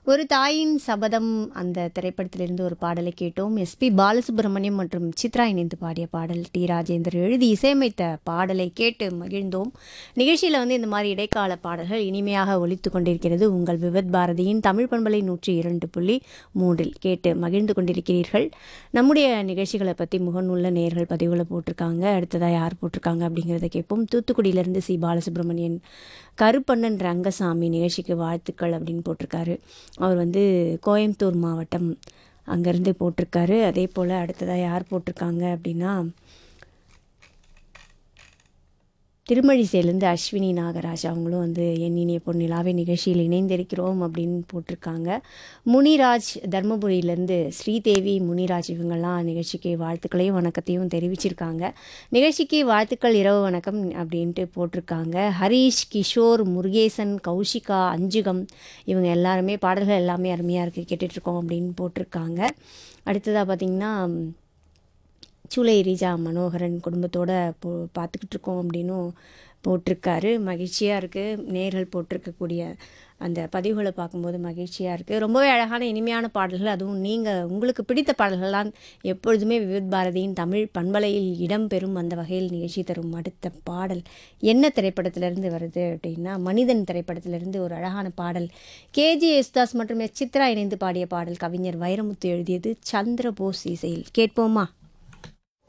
ஒரு தாயின் சபதம் அந்த திரைப்படத்திலிருந்து ஒரு பாடலை கேட்டோம் எஸ்பி பாலசுப்ரமணியம் மற்றும் சித்ரா இணைந்து பாடிய பாடல் டி ராஜேந்தர் எழுதி இசையமைத்த பாடலை கேட்டு மகிழ்ந்தோம் நிகழ்ச்சியில் வந்து இந்த மாதிரி இடைக்கால பாடல்கள் இனிமையாக ஒலித்து கொண்டிருக்கிறது உங்கள் விவத் பாரதியின் தமிழ் பண்பலை நூற்றி இரண்டு புள்ளி மூன்றில் கேட்டு மகிழ்ந்து கொண்டிருக்கிறீர்கள் நம்முடைய நிகழ்ச்சிகளை பற்றி முகநூல்ல நேர்கள் பதிவுகளை போட்டிருக்காங்க அடுத்ததாக யார் போட்டிருக்காங்க அப்படிங்கிறத கேட்போம் தூத்துக்குடியிலேருந்து சி பாலசுப்ரமணியன் கருப்பண்ணன் ரங்கசாமி நிகழ்ச்சிக்கு வாழ்த்துக்கள் அப்படின்னு போட்டிருக்காரு அவர் வந்து கோயம்புத்தூர் மாவட்டம் அங்கேருந்து போட்டிருக்காரு அதே போல் அடுத்ததாக யார் போட்டிருக்காங்க அப்படின்னா திருமழிசையிலேருந்து அஸ்வினி நாகராஜ் அவங்களும் வந்து என் இனிய பொன்னிலாவே நிகழ்ச்சியில் இணைந்திருக்கிறோம் அப்படின்னு போட்டிருக்காங்க முனிராஜ் தர்மபுரியிலேருந்து ஸ்ரீதேவி முனிராஜ் இவங்கெல்லாம் நிகழ்ச்சிக்கு வாழ்த்துக்களையும் வணக்கத்தையும் தெரிவிச்சிருக்காங்க நிகழ்ச்சிக்கு வாழ்த்துக்கள் இரவு வணக்கம் அப்படின்ட்டு போட்டிருக்காங்க ஹரீஷ் கிஷோர் முருகேசன் கௌஷிகா அஞ்சுகம் இவங்க எல்லாருமே பாடல்கள் எல்லாமே அருமையாக இருக்குது கேட்டுட்ருக்கோம் அப்படின்னு போட்டிருக்காங்க அடுத்ததாக பார்த்திங்கன்னா சூளை ரீஜா மனோகரன் குடும்பத்தோட போ பார்த்துக்கிட்டு இருக்கோம் அப்படின்னும் போட்டிருக்காரு மகிழ்ச்சியாக இருக்குது நேர்கள் போட்டிருக்கக்கூடிய அந்த பதிவுகளை பார்க்கும்போது மகிழ்ச்சியாக இருக்குது ரொம்பவே அழகான இனிமையான பாடல்கள் அதுவும் நீங்கள் உங்களுக்கு பிடித்த பாடல்கள்லாம் எப்பொழுதுமே விவித் பாரதியின் தமிழ் பண்பலையில் இடம்பெறும் அந்த வகையில் நிகழ்ச்சி தரும் அடுத்த பாடல் என்ன திரைப்படத்திலிருந்து வருது அப்படின்னா மனிதன் திரைப்படத்திலிருந்து ஒரு அழகான பாடல் கேஜி யேசுதாஸ் மற்றும் எஸ் சித்ரா இணைந்து பாடிய பாடல் கவிஞர் வைரமுத்து எழுதியது சந்திரபோஸ் இசையில் கேட்போமா